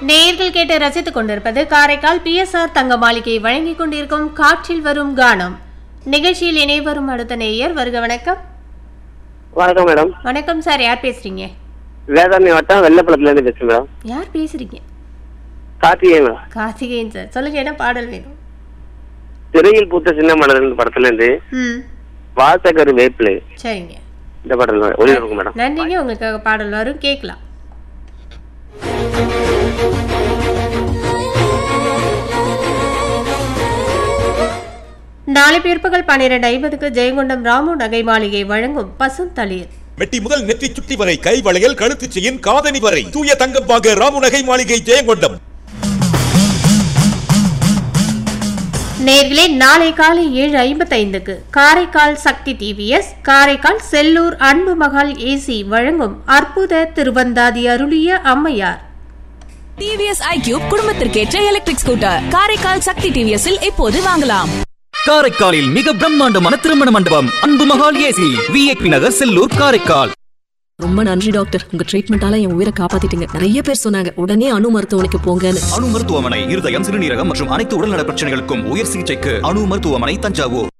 நேயர்கள் கேட்டு ரசித்துக் கொண்டிருப்பது காரைக்கால் பிஎஸ்ஆர் தங்க மாளிகை வழங்கிக் கொண்டிருக்கும் காற்றில் வரும் கானம் நிகழ்ச்சியில் இணைவரும் அடுத்த நேயர் வருக வணக்கம் வணக்கம் மேடம் வணக்கம் சார் யார் பேசுறீங்க வேதாரண்ய வட்டம் வெள்ளப்பழத்துல இருந்து பேசுறேன் மேடம் யார் பேசுறீங்க கார்த்திகை மேடம் கார்த்திகேயன் சார் சொல்லுங்க என்ன பாடல் வேணும் திரையில் பூத்த சின்ன மலர் படத்துல இருந்து ம் வாசகர் வேப்பிலை சரிங்க இந்த படத்துல ஒளி இருக்கும் மேடம் நன்றிங்க உங்களுக்காக பாடல் வரும் கேட்கலாம் நாளை பிற்பகல் பன்னிரண்டு ஐம்பதுக்கு ஜெயங்கொண்டம் ராமு நகை மாளிகை வழங்கும் பசுந்தளிர் மெட்டி முதல் நெற்றி சுட்டி வரை கை வளையல் கழுத்து செயின் காதணி வரை தூய தங்கம் வாங்க ராமுநகை மாளிகை ஜெயங்கொண்டம் நேர்களே நாளை காலை ஏழு ஐம்பத்தைந்துக்கு காரைக்கால் சக்தி டிவிஎஸ் காரைக்கால் செல்லூர் அன்பு மகள் ஏசி வழங்கும் அற்புத திருவந்தாதி அருளிய அம்மையார் டிவிஎஸ் ஐக்யூப் குடும்பத்திற்கேற்ற எலக்ட்ரிக் ஸ்கூட்டர் காரைக்கால் சக்தி டிவிஎஸ்ஸில் இப்போது வாங்கலாம் காரைக்காலில் மிக பிரம்மாண்டமான திருமண மண்டபம் அன்பு மகால் ஏசி விஐபி நகர் செல்லூர் காரைக்கால் ரொம்ப நன்றி டாக்டர் உங்க ட்ரீட்மெண்டால என் உயிரை காப்பாத்திட்டீங்க நிறைய பேர் சொன்னாங்க உடனே அணு மருத்துவமனைக்கு போங்கன்னு அணு மருத்துவமனை இருதயம் சிறுநீரகம் மற்றும் அனைத்து உடல்நல பிரச்சனைகளுக்கும் உயர் சிகிச்சைக்கு அணு மருத்துவமனை தஞ்சாவூர்